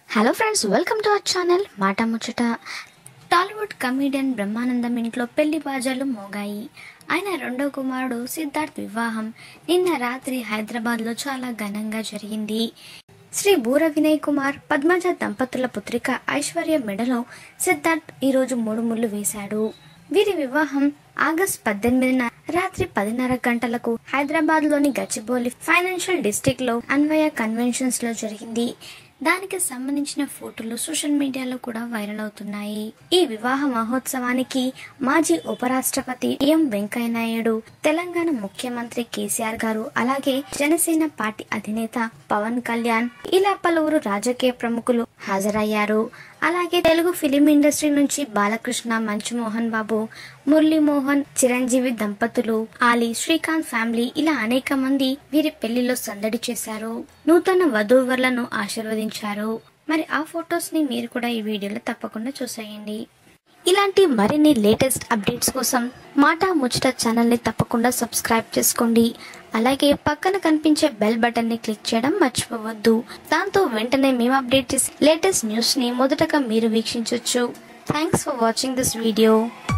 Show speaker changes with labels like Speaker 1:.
Speaker 1: hello friends welcome to our channel Mata Muchata Tollywood comedian Brahmanandam ఇంట్లో పెళ్లి బాజాలు మోగాయి ఆయన రెండో కుమారుడు సిద్ధార్థ్ వివాహం నిన్న రాత్రి హైదరాబాద్లో చాలా ఘనంగా జరిగింది శ్రీ బూర వినయ్ కుమార్ పద్మజ దంపతుల పుత్రిక ఐశ్వర్య మెడలో సిద్ధార్థ్ ఈరోజు మూడు ముళ్ళు వేశాడు వీరి వివాహం ఆగస్ట్ పద్దెనిమిదిన రాత్రి పదిన్నర గంటలకు హైదరాబాద్ లోని గచ్చిబౌలి ఫైనాన్షియల్ డిస్ట్రిక్ట్ లో అన్వయ కన్వెన్షన్స్ లో జరిగింది దానికి సంబంధించిన ఫోటోలు సోషల్ మీడియాలో కూడా వైరల్ అవుతున్నాయి ఈ వివాహ మహోత్సవానికి మాజీ ఉపరాష్ట్రపతి ఎం వెంకయ్యనాయుడు తెలంగాణ ముఖ్యమంత్రి కేసీఆర్ గారు అలాగే జనసేన పార్టీ అధినేత పవన్ కళ్యాణ్ ఇలా పలువురు రాజకీయ ప్రముఖులు హాజరయ్యారు అలాగే తెలుగు ఫిలిం ఇండస్ట్రీ నుంచి బాలకృష్ణ మంచు మోహన్ బాబు మురళీమోహన్ చిరంజీవి దంపతులు ఆలీ శ్రీకాంత్ ఫ్యామిలీ ఇలా అనేక మంది వీరి పెళ్లిలో సందడి చేశారు నూతన వధూవరులను ఆశీర్వదించారు మరి ఆ ఫొటోస్ ని మీరు కూడా ఈ వీడియోలో తప్పకుండా చూసేయండి ఇలాంటి మరిన్ని లేటెస్ట్ అప్డేట్స్ కోసం మాట ముచ్చట ఛానల్ ని తప్పకుండా సబ్స్క్రైబ్ చేసుకోండి అలాగే పక్కన కనిపించే బెల్ బటన్ ని క్లిక్ చేయడం మర్చిపోవద్దు దాంతో వెంటనే మేము అప్డేట్ చేసే లేటెస్ట్ న్యూస్ ని మొదటగా మీరు వీక్షించవచ్చు thanks for watching this video